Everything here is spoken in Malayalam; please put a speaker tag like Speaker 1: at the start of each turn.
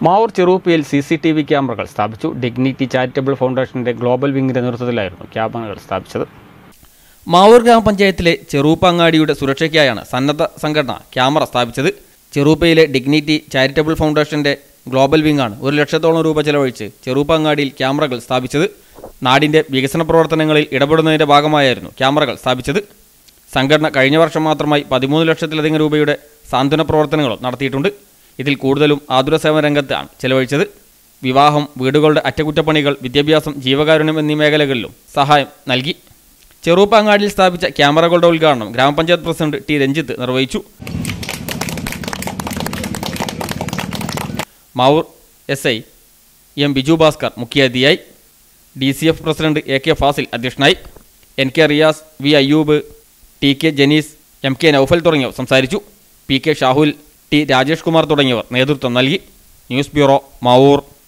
Speaker 1: മാവൂർ ചെറുപ്പിയിൽ സി സി ടി വി ക്യാമറകൾ സ്ഥാപിച്ചു ഡിഗ്നിറ്റി ചാരിറ്റബിൾ ഫൗണ്ടേഷന്റെ ഗ്ലോബൽ വിങ്ങിന്റെ നേതൃത്വത്തിലായിരുന്നു ക്യാമറകൾ സ്ഥാപിച്ചത്
Speaker 2: മാവൂർ ഗ്രാമപഞ്ചായത്തിലെ ചെറൂപ്പങ്ങാടിയുടെ സുരക്ഷയ്ക്കായാണ് സന്നദ്ധ സംഘടന ക്യാമറ സ്ഥാപിച്ചത് ചെറൂപ്പയിലെ ഡിഗ്നിറ്റി ചാരിറ്റബിൾ ഫൗണ്ടേഷന്റെ ഗ്ലോബൽ വിങ്ങാണ് ഒരു ലക്ഷത്തോളം രൂപ ചെലവഴിച്ച് ചെറൂപ്പങ്ങാടിയിൽ ക്യാമറകൾ സ്ഥാപിച്ചത് നാടിന്റെ വികസന പ്രവർത്തനങ്ങളിൽ ഇടപെടുന്നതിന്റെ ഭാഗമായായിരുന്നു ക്യാമറകൾ സ്ഥാപിച്ചത് സംഘടന കഴിഞ്ഞ വർഷം മാത്രമായി പതിമൂന്ന് ലക്ഷത്തിലധികം രൂപയുടെ സാന്ത്വന പ്രവർത്തനങ്ങളും നടത്തിയിട്ടുണ്ട് ഇതിൽ കൂടുതലും ആതുര സേവന രംഗത്താണ് ചെലവഴിച്ചത് വിവാഹം വീടുകളുടെ അറ്റകുറ്റപ്പണികൾ വിദ്യാഭ്യാസം ജീവകാരുണ്യം എന്നീ മേഖലകളിലും സഹായം നൽകി ചെറുപ്പാങ്ങാടിയിൽ സ്ഥാപിച്ച ക്യാമറകളുടെ ഉദ്ഘാടനം ഗ്രാമപഞ്ചായത്ത് പ്രസിഡന്റ് ടി രഞ്ജിത്ത് നിർവഹിച്ചു Mavoor S I M Biju Bhaskar മുഖ്യാതിഥിയായി D C F president A K Fazil അധ്യക്ഷനായി N K Riyas V Ayyub T K Janees M K Noufal തുടങ്ങിയവർ സംസാരിച്ചു P K Shahul T Rajesh Kumar തുടങ്ങിയവർ നേതൃത്വം നൽകി ന്യൂസ് ബ്യൂറോ മാവൂർ